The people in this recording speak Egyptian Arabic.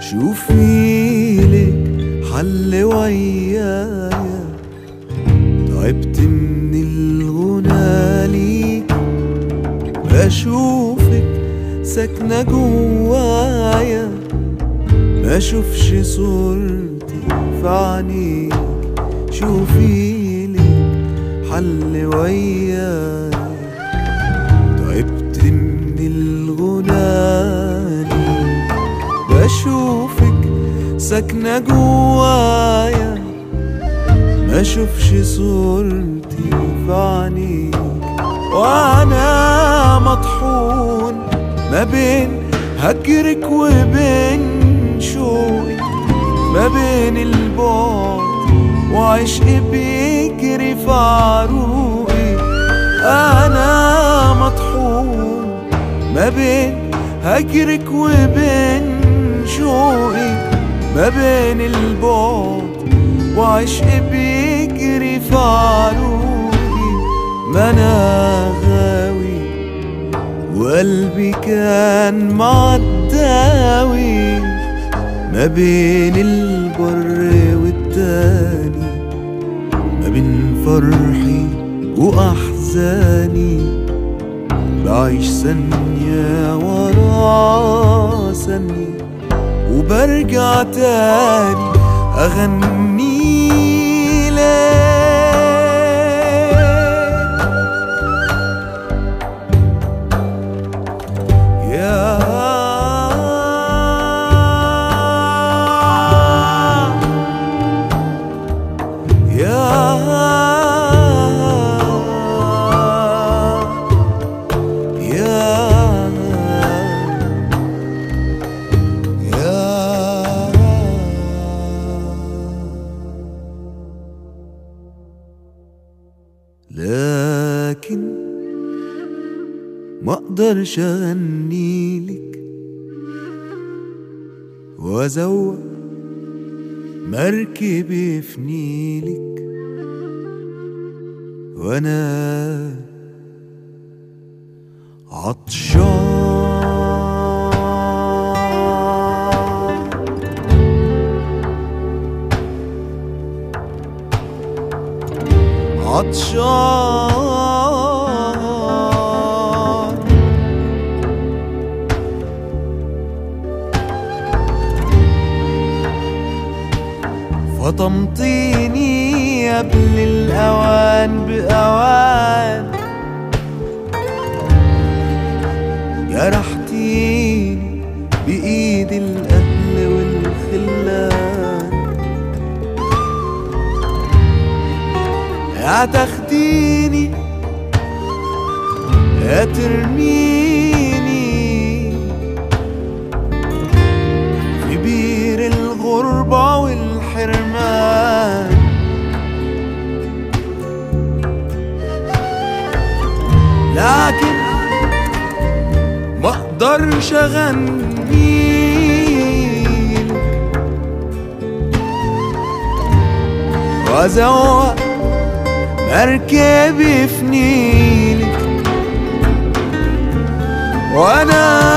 شوفي لك حل ويايا تعبت من الغنى ليك بشوفك ساكنة جوايا ما اشوفش صورتي في عينيك شوفي لي حل ويايا تعبت من الغنى ليك بشوفك ساكنة جوايا ما اشوفش صورتي في عينيك وانا مطحون ما بين هجرك وبين شوقي ما بين البعد وعشقي بيجري في عروقي انا مطحون ما بين هجرك وبين شوقي ما بين البعد وعشقي بيجري في عروقي ما انا غاوي وقلبي كان معداوي ما بين البر والتاني ما بين فرحي وأحزاني بعيش ثانية ورا ثانية وبرجع تاني أغني لك يا يا يا يا لكن ما اقدرش اغني لك وازوق مركبي في نيلك وانا عطشان عطشان فطمطيني قبل الأوان بأوان جرحتيني بإيد الأهل والخلان يا تاخديني يا ترميني في بير الغربة والحرمان لكن ما اقدرش اغني وازوق مركبي في نيلك وانا